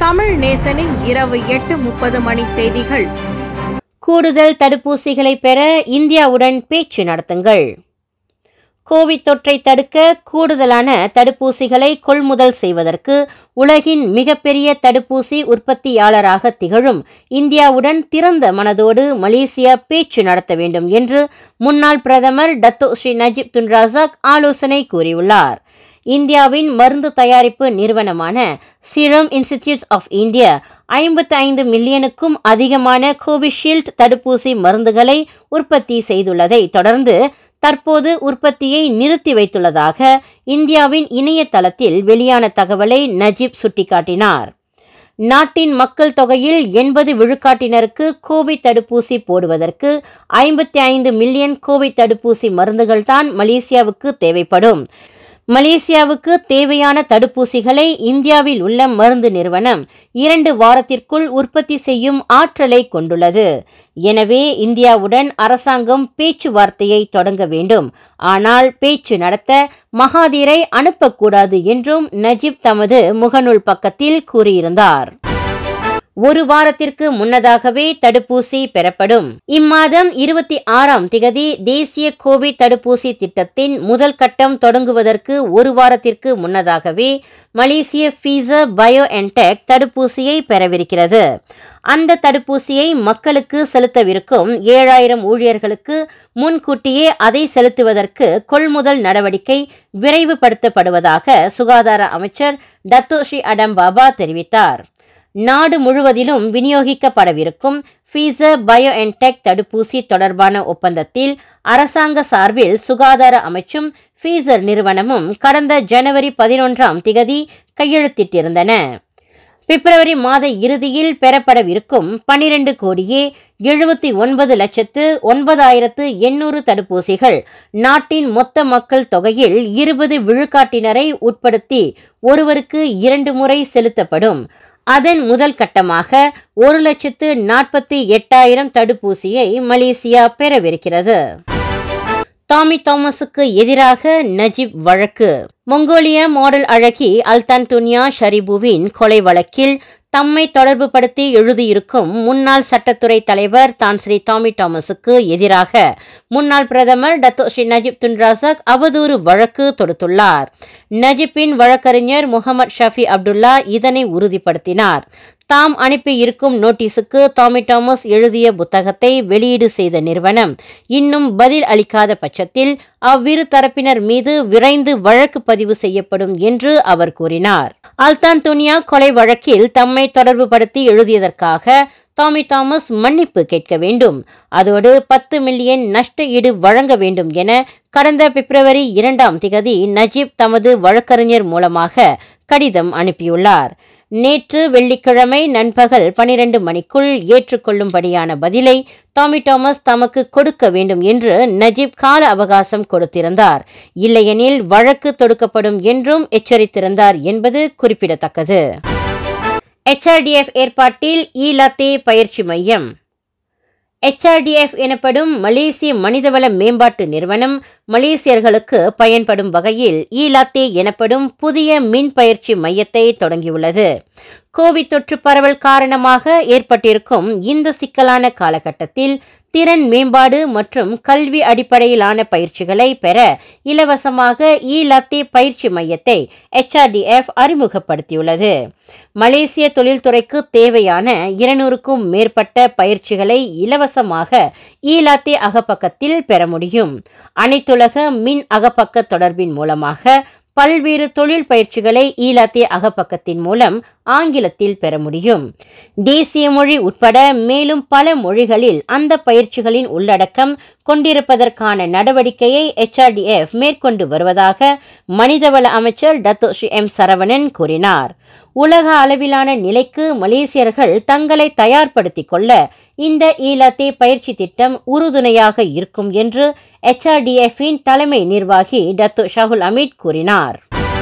தமிழ் நேசனின் இரவு எட்டு முப்பது மணி செய்திகள் கூடுதல் தடுப்பூசிகளை பெற இந்தியாவுடன் பேச்சு நடத்துங்கள் கோவிட் தொற்றை தடுக்க கூடுதலான தடுப்பூசிகளை கொள்முதல் செய்வதற்கு உலகின் மிகப்பெரிய தடுப்பூசி உற்பத்தியாளராக திகழும் இந்தியாவுடன் திறந்த மனதோடு மலேசியா பேச்சு நடத்த வேண்டும் என்று முன்னாள் பிரதமர் Dato Sri Najib Tun Razak ஆலோசனை கூறியுள்ளார் இந்தியாவின் மருந்து தயாரிப்பு நிறுவனமான சீரம் இன்ஸ்டிடியூட் ஆஃப் இந்தியா ஐம்பத்தி ஐந்து மில்லியனுக்கும் அதிகமான கோவிஷீல்டு தடுப்பூசி மருந்துகளை உற்பத்தி செய்துள்ளதை தொடர்ந்து தற்போது உற்பத்தியை நிறுத்தி வைத்துள்ளதாக இந்தியாவின் இணையதளத்தில் வெளியான தகவலை நஜீப் சுட்டிக்காட்டினார் நாட்டின் மக்கள் தொகையில் எண்பது விழுக்காட்டினருக்கு கோவிட் தடுப்பூசி போடுவதற்கு ஐம்பத்தி ஐந்து மில்லியன் கோவிட் தடுப்பூசி மருந்துகள்தான் மலேசியாவுக்கு தேவைப்படும் மலேசியாவுக்கு தேவையான தடுப்பூசிகளை இந்தியாவில் உள்ள மருந்து நிறுவனம் இரண்டு வாரத்திற்குள் உற்பத்தி செய்யும் ஆற்றலை கொண்டுள்ளது எனவே இந்தியாவுடன் அரசாங்கம் பேச்சுவார்த்தையை தொடங்க வேண்டும் ஆனால் பேச்சு நடத்த மகாதீரை அனுப்பக்கூடாது என்றும் நஜீப் தமது முகநூல் பக்கத்தில் கூறியிருந்தார் ஒரு வாரத்திற்கு முன்னதாகவே தடுப்பூசி பெறப்படும் இம்மாதம் இருபத்தி ஆறாம் திகதி தேசிய கோவிட் தடுப்பூசி திட்டத்தின் முதல் கட்டம் தொடங்குவதற்கு ஒரு வாரத்திற்கு முன்னதாகவே மலேசிய ஃபீசர் பயோ என்டெக் தடுப்பூசியை பெறவிருக்கிறது அந்த தடுப்பூசியை மக்களுக்கு செலுத்தவிருக்கும் ஏழாயிரம் ஊழியர்களுக்கு முன்கூட்டியே அதை செலுத்துவதற்கு கொள்முதல் நடவடிக்கை விரைவுபடுத்தப்படுவதாக சுகாதார அமைச்சர் டத்தோஷி அடம் பாபா தெரிவித்தார் நாடு முழுவதிலும் விநியோகிக்கப்படவிருக்கும் ஃபீசர் பயோ என்டெக் தடுப்பூசி தொடர்பான ஒப்பந்தத்தில் அரசாங்க சார்பில் சுகாதார அமைச்சும் ஃபீசர் நிறுவனமும் கடந்த ஜனவரி பதினொன்றாம் திகதி கையெழுத்திட்டிருந்தன பிப்ரவரி மாத இறுதியில் பெறப்படவிருக்கும் பனிரெண்டு கோடியே எழுபத்தி ஒன்பது லட்சத்து ஒன்பதாயிரத்து எண்ணூறு தடுப்பூசிகள் நாட்டின் மொத்த மக்கள் தொகையில் இருபது விழுக்காட்டினரை உட்படுத்தி ஒருவருக்கு இரண்டு முறை செலுத்தப்படும் அதன் முதல் கட்டமாக ஒரு லட்சத்து நாற்பத்தி எட்டாயிரம் தடுப்பூசியை மலேசியா பெறவிருக்கிறது டாமி தாமஸுக்கு எதிராக நஜீப் வழக்கு மொங்கோலிய மாடல் அழகி அல்தான் துன்யா ஷரிபுவின் கொலை வழக்கில் தம்மை தொடர்பு படுத்தி எழுதியிருக்கும் முன்னாள் சட்டத்துறை தலைவர் தான் ஸ்ரீ டாமி தாமஸுக்கு எதிராக முன்னாள் பிரதமர் Dato Sri Najib Tun Razak அவதூறு வழக்கு தொடுத்துள்ளார் நஜீப்பின் வழக்கறிஞர் முகமது ஷஃபி அப்துல்லா இதனை உறுதிப்படுத்தினார் தாம் அனுப்பி இருக்கும் நோட்டீஸுக்கு டாமி தாமஸ் எழுதிய புத்தகத்தை வெளியீடு செய்த நிறுவனம் இன்னும் பதில் அளிக்காத பட்சத்தில் அவ்விரு தரப்பினர் மீது விரைந்து வழக்கு பதிவு செய்யப்படும் என்று அவர் கூறினார் அல்தான் துனியா கொலை வழக்கில் தம்மை தொடர்பு படுத்தி எழுதியதற்காக டாமி தாமஸ் மன்னிப்பு கேட்க வேண்டும் அதோடு பத்து மில்லியன் நஷ்ட ஈடு வழங்க வேண்டும் என கடந்த பிப்ரவரி இரண்டாம் திகதி நஜீப் தமது வழக்கறிஞர் மூலமாக கடிதம் அனுப்பியுள்ளார் நேற்று வெள்ளிக்கிழமை நண்பகல் பனிரெண்டு மணிக்குள் ஏற்றுக்கொள்ளும்படியான பதிலை டாமி தாமஸ் தமக்கு கொடுக்க வேண்டும் என்று நஜீப் கால அவகாசம் கொடுத்திருந்தார் இல்லையெனில் வழக்கு தொடுக்கப்படும் என்றும் எச்சரித்திருந்தார் என்பது குறிப்பிடத்தக்கது எச்ஆர்டிஎஃப் ஏற்பாட்டில் ஈலாத்தே பயிற்சி மையம் எச்ஆர்டிஎஃப் எனப்படும் மலேசிய மனிதவள மேம்பாட்டு நிறுவனம் மலேசியர்களுக்கு பயன்படும் வகையில் ஈலாத்தே எனப்படும் புதிய மின் பயிற்சி மையத்தை தொடங்கியுள்ளது கோவிட் தொற்று பரவல் காரணமாக ஏற்பட்டிருக்கும் இந்த சிக்கலான காலகட்டத்தில் திறன் மேம்பாடு மற்றும் கல்வி அடிப்படையிலான பயிற்சிகளை பெற இலவசமாக இ லத்தே பயிற்சி மையத்தை எச்ஆர்டிஎஃப் அறிமுகப்படுத்தியுள்ளது மலேசிய தொழில்துறைக்கு தேவையான இருநூறுக்கும் மேற்பட்ட பயிற்சிகளை இலவசமாக இ லத்தே அகப்பக்கத்தில் பெற முடியும் அனைத்துலக மின் அகப்பக்க தொடர்பின் மூலமாக பல்வேறு தொழில் பயிற்சிகளை ஈலாத்தே அகப்பக்கத்தின் மூலம் ஆங்கிலத்தில் பெற முடியும் தேசிய மொழி உட்பட மேலும் பல மொழிகளில் அந்த பயிற்சிகளின் உள்ளடக்கம் கொண்டிருப்பதற்கான நடவடிக்கையை எச்ஆர்டிஎஃப் மேற்கொண்டு வருவதாக மனிதவள அமைச்சர் டத்தோ ஸ்ரீ எம் சரவணன் கூறினார் உலக அளவிலான நிலைக்கு மலேசியர்கள் தங்களை தயார்படுத்திக் கொள்ள இந்த ஈலத்தே பயிற்சி திட்டம் உறுதுணையாக இருக்கும் என்று எச்ஆர்டிஎஃப்பின் தலைமை நிர்வாகி டத்து ஷாகுல் அமீத் கூறினார்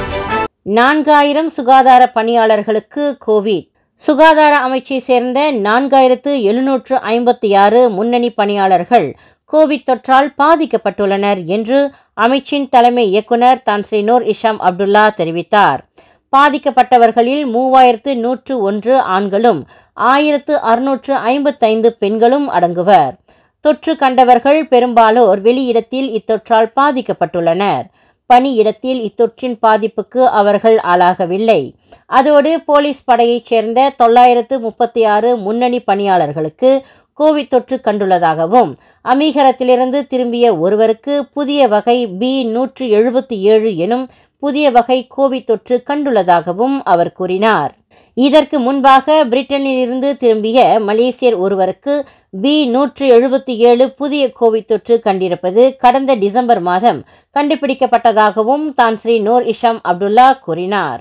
நான்காயிரம் சுகாதார பணியாளர்களுக்கு கோவிட் சுகாதார அமைச்சை சேர்ந்த நான்காயிரத்து எழுநூற்று ஐம்பத்தி ஆறு முன்னணி பணியாளர்கள் கோவிட் தொற்றால் பாதிக்கப்பட்டுள்ளனர் என்று அமைச்சின் தலைமை இயக்குனர் தான் ஸ்ரீ நூர் இஷாம் அப்துல்லா தெரிவித்தார் பாதிக்கப்பட்டவர்களில் மூவாயிரத்து நூற்று ஒன்று ஆண்களும் ஆயிரத்து அறுநூற்று ஐம்பத்தைந்து பெண்களும் அடங்குவர் தொற்று கண்டவர்கள் பெரும்பாலோர் வெளியிடத்தில் இத்தொற்றால் பாதிக்கப்பட்டுள்ளனர் பணியிடத்தில் இத்தொற்றின் பாதிப்புக்கு அவர்கள் ஆளாகவில்லை அதோடு போலீஸ் படையைச் சேர்ந்த தொள்ளாயிரத்து முப்பத்தி ஆறு முன்னணி பணியாளர்களுக்கு கோவிட் தொற்று கண்டுள்ளதாகவும் அமீகரத்திலிருந்து திரும்பிய ஒருவருக்கு புதிய வகை பி நூற்று எழுபத்தி ஏழு எனும் புதிய வகை கோவிட் தொற்று கண்டுள்ளதாகவும் அவர் கூறினார் இதற்கு முன்பாக பிரிட்டனில் இருந்து திரும்பிய மலேசியர் ஒருவருக்கு பி நூற்று எழுபத்தி ஏழு புதிய கோவிட் தொற்று கண்டிருப்பது கடந்த டிசம்பர் மாதம் கண்டுபிடிக்கப்பட்டதாகவும் தான் ஸ்ரீ நூர் இஷாம் அப்துல்லா கூறினார்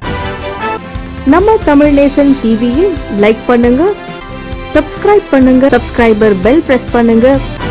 நம்ம தமிழ் நேசன் டிவியை லைக் பண்ணுங்க சப்ஸ்கிரைப் பண்ணுங்க சப்ஸ்கிரைபர் பெல் பிரஸ் பண்ணுங்க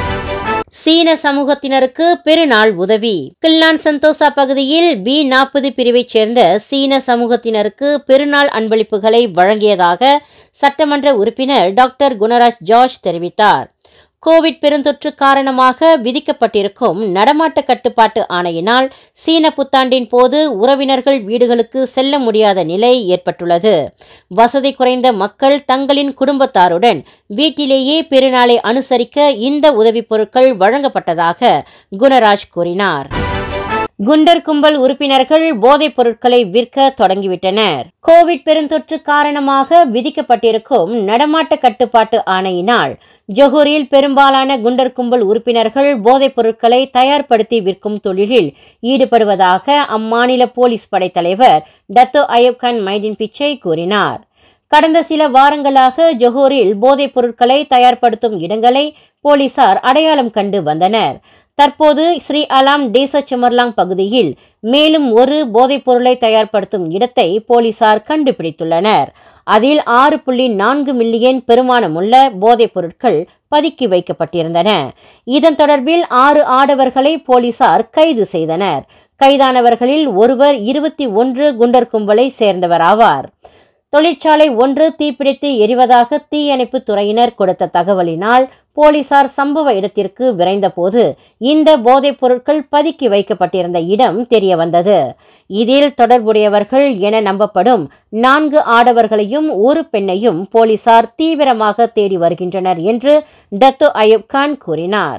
சீன சமூகத்தினருக்கு பெருநாள் உதவி கில்லான் சந்தோசா பகுதியில் பி நாற்பது பிரிவைச் சேர்ந்த சீன சமூகத்தினருக்கு பெருநாள் அன்பளிப்புகளை வழங்கியதாக சட்டமன்ற உறுப்பினர் டாக்டர் குணராஜ் ஜார்ஜ் தெரிவித்தார் கோவிட் பெருந்தொற்று காரணமாக விதிக்கப்பட்டிருக்கும் நடமாட்ட கட்டுப்பாட்டு ஆணையினால் சீன புத்தாண்டின் போது உறவினர்கள் வீடுகளுக்கு செல்ல முடியாத நிலை ஏற்பட்டுள்ளது வசதி குறைந்த மக்கள் தங்களின் குடும்பத்தாருடன் வீட்டிலேயே பெருநாளை அனுசரிக்க இந்த உதவிப் பொருட்கள் வழங்கப்பட்டதாக குணராஜ் கூறினார் குண்டர் கும்பல் உறுப்பினர்கள் போதைப் பொருட்களை விற்க தொடங்கிவிட்டனர் கோவிட் பெருந்தொற்று காரணமாக விதிக்கப்பட்டிருக்கும் நடமாட்ட கட்டுப்பாட்டு ஆணையினால் ஜொஹூரில் பெரும்பாலான குண்டர் கும்பல் உறுப்பினர்கள் போதைப் பொருட்களை தயார்படுத்தி விற்கும் தொழிலில் ஈடுபடுவதாக அம்மாநில போலீஸ் படைத்தலைவர் டத்தோ அயூப் கான் மைடின் பிச்சை கூறினார் கடந்த சில வாரங்களாக ஜொஹூரில் போதைப் பொருட்களை தயார்படுத்தும் இடங்களை போலீசார் அடையாளம் கண்டு வந்தனர் தற்போது ஸ்ரீ அலாம் டேச சுமர்லாங் பகுதியில் மேலும் ஒரு போதைப் பொருளை தயார்படுத்தும் இடத்தை போலீசார் கண்டுபிடித்துள்ளனர் அதில் ஆறு புள்ளி நான்கு மில்லியன் பெருமானமுள்ள போதைப் பொருட்கள் பதுக்கி வைக்கப்பட்டிருந்தன இதன் தொடர்பில் ஆறு ஆடவர்களை போலீசார் கைது செய்தனர் கைதானவர்களில் ஒருவர் இருபத்தி ஒன்று குண்டர் கும்பலை சேர்ந்தவர் ஆவார் தொழிற்சாலை ஒன்று தீப்பிடித்து எரிவதாக தீயணைப்பு துறையினர் கொடுத்த தகவலினால் போலீசார் சம்பவ இடத்திற்கு விரைந்தபோது இந்த போதைப் பொருட்கள் பதுக்கி வைக்கப்பட்டிருந்த இடம் தெரிய வந்தது இதில் தொடர்புடையவர்கள் என நம்பப்படும் நான்கு ஆடவர்களையும் ஒரு பெண்ணையும் போலீசார் தீவிரமாக தேடி வருகின்றனர் என்று டத்து அயூப் கான் கூறினார்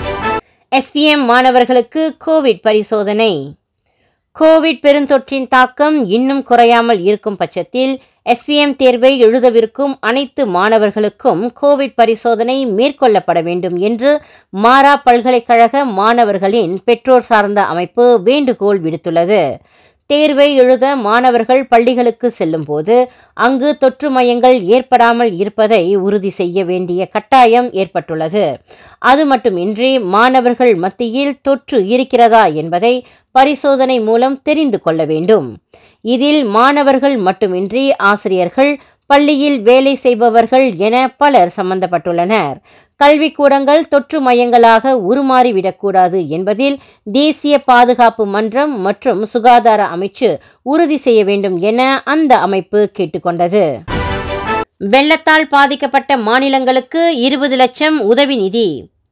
எஸ்பிஎம் மாணவர்களுக்கு கோவிட் பரிசோதனை கோவிட் பெருந்தொற்றின் தாக்கம் இன்னும் குறையாமல் இருக்கும் பட்சத்தில் எஸ்பிஎம் தேர்வை எழுதவிருக்கும் அனைத்து மாணவர்களுக்கும் கோவிட் பரிசோதனை மேற்கொள்ளப்பட வேண்டும் என்று மாரா பல்கலைக்கழக மாணவர்களின் பெற்றோர் சார்ந்த அமைப்பு வேண்டுகோள் விடுத்துள்ளது தேர்வை எழுத மாணவர்கள் பள்ளிகளுக்கு செல்லும்போது அங்கு தொற்று மையங்கள் ஏற்படாமல் இருப்பதை உறுதி செய்ய வேண்டிய கட்டாயம் ஏற்பட்டுள்ளது அது மட்டுமின்றி மாணவர்கள் மத்தியில் தொற்று இருக்கிறதா என்பதை பரிசோதனை மூலம் தெரிந்து கொள்ள வேண்டும் இதில் மாணவர்கள் மட்டுமின்றி ஆசிரியர்கள் பள்ளியில் வேலை செய்பவர்கள் என பலர் சம்பந்தப்பட்டுள்ளனர் கல்விக்கூடங்கள் தொற்று மையங்களாக உருமாறிவிடக்கூடாது என்பதில் தேசிய பாதுகாப்பு மன்றம் மற்றும் சுகாதார அமைச்சு உறுதி செய்ய வேண்டும் என அந்த அமைப்பு கேட்டுக்கொண்டது வெள்ளத்தால் பாதிக்கப்பட்ட மாநிலங்களுக்கு இருபது லட்சம் உதவி நிதி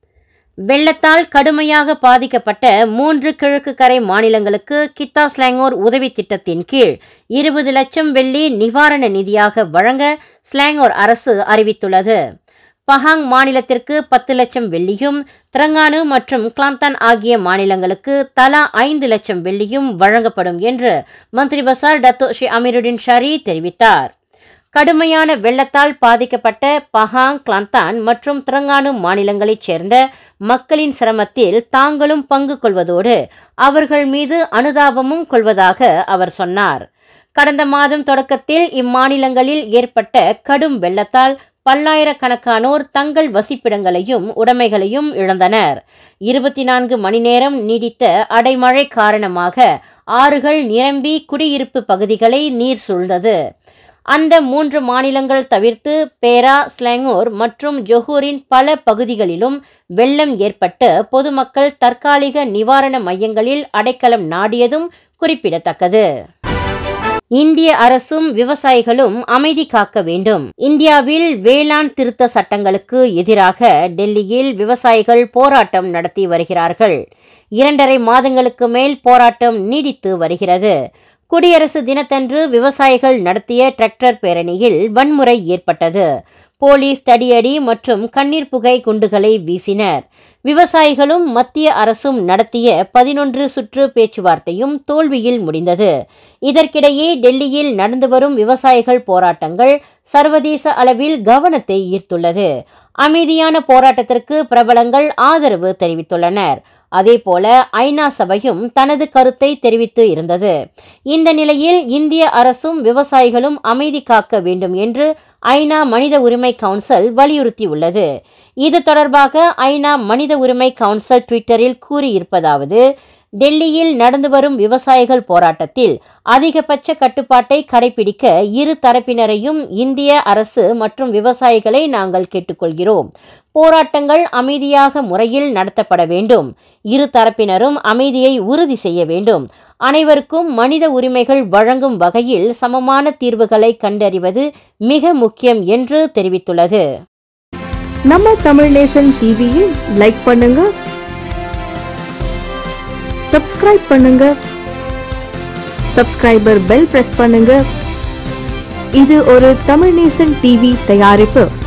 வெள்ளத்தால் கடுமையாக பாதிக்கப்பட்ட மூன்று கிழக்கு கரை மாநிலங்களுக்கு கித்தா ஸ்லாங்கோர் உதவி திட்டத்தின் கீழ் இருபது லட்சம் வெள்ளி நிவாரண நிதியாக வழங்க ஸ்லாங்கோர் அரசு அறிவித்துள்ளது பஹாங் மாநிலத்திற்கு பத்து லட்சம் வெள்ளியும் திரங்கானு மற்றும் கிளாந்தான் ஆகிய மாநிலங்களுக்கு தலா ஐந்து லட்சம் வெள்ளியும் வழங்கப்படும் என்று மந்திரி பசார் டத்தோ ஷி அமீருடின் ஷரி தெரிவித்தார் கடுமையான வெள்ளத்தால் பாதிக்கப்பட்ட பஹாங் கிளாந்தான் மற்றும் திரங்கானு மாநிலங்களைச் சேர்ந்த மக்களின் சிரமத்தில் தாங்களும் பங்கு கொள்வதோடு அவர்கள் மீது அனுதாபமும் கொள்வதாக அவர் சொன்னார் கடந்த மாதம் தொடக்கத்தில் இம்மாநிலங்களில் ஏற்பட்ட கடும் வெள்ளத்தால் பல்லாயிரக்கணக்கானோர் தங்கள் வசிப்பிடங்களையும் உடைமைகளையும் இழந்தனர் இருபத்தி நான்கு மணி நேரம் நீடித்த அடைமழை காரணமாக ஆறுகள் நிரம்பி குடியிருப்பு பகுதிகளை நீர் சூழ்ந்தது அந்த மூன்று மாநிலங்கள் தவிர்த்து பேரா ஸ்லாங்கூர் மற்றும் ஜொஹூரின் பல பகுதிகளிலும் வெள்ளம் ஏற்பட்டு பொதுமக்கள் தற்காலிக நிவாரண மையங்களில் அடைக்கலம் நாடியதும் குறிப்பிடத்தக்கது இந்திய அரசும் விவசாயிகளும் அமைதி காக்க வேண்டும் இந்தியாவில் வேளாண் திருத்த சட்டங்களுக்கு எதிராக டெல்லியில் விவசாயிகள் போராட்டம் நடத்தி வருகிறார்கள் இரண்டரை மாதங்களுக்கு மேல் போராட்டம் நீடித்து வருகிறது குடியரசு தினத்தன்று விவசாயிகள் நடத்திய டிராக்டர் பேரணியில் வன்முறை ஏற்பட்டது போலீஸ் தடியடி மற்றும் கண்ணீர் புகை குண்டுகளை வீசினர் விவசாயிகளும் மத்திய அரசும் நடத்திய பதினொன்று சுற்று பேச்சுவார்த்தையும் தோல்வியில் முடிந்தது இதற்கிடையே டெல்லியில் நடந்து வரும் விவசாயிகள் போராட்டங்கள் சர்வதேச அளவில் கவனத்தை ஈர்த்துள்ளது அமைதியான போராட்டத்திற்கு பிரபலங்கள் ஆதரவு தெரிவித்துள்ளனர் அதேபோல ஐநா சபையும் தனது கருத்தை தெரிவித்து இருந்தது இந்த நிலையில் இந்திய அரசும் விவசாயிகளும் அமைதி காக்க வேண்டும் என்று ஐநா மனித உரிமை கவுன்சில் வலியுறுத்தியுள்ளது இது தொடர்பாக ஐநா மனித உரிமை கவுன்சில் ட்விட்டரில் கூறியிருப்பதாவது டெல்லியில் நடந்து வரும் விவசாயிகள் போராட்டத்தில் அதிகபட்ச கட்டுப்பாட்டை கடைபிடிக்க இரு தரப்பினரையும் இந்திய அரசு மற்றும் விவசாயிகளை நாங்கள் கேட்டுக்கொள்கிறோம் போராட்டங்கள் அமைதியாக முறையில் நடத்தப்பட வேண்டும் இரு தரப்பினரும் அமைதியை உறுதி செய்ய வேண்டும் அனைவருக்கும் மனித உரிமைகள் வழங்கும் வகையில் சமமான தீர்வுகளை கண்டறிவது மிக முக்கியம் என்று தெரிவித்துள்ளது நம்ம தமிழ் நேசன் டிவியை லைக் பண்ணுங்க சப்ஸ்கிரைப் பண்ணுங்க சப்ஸ்கிரைபர் பெல் பிரஸ் பண்ணுங்க இது ஒரு தமிழ் நேசன் டிவி தயாரிப்பு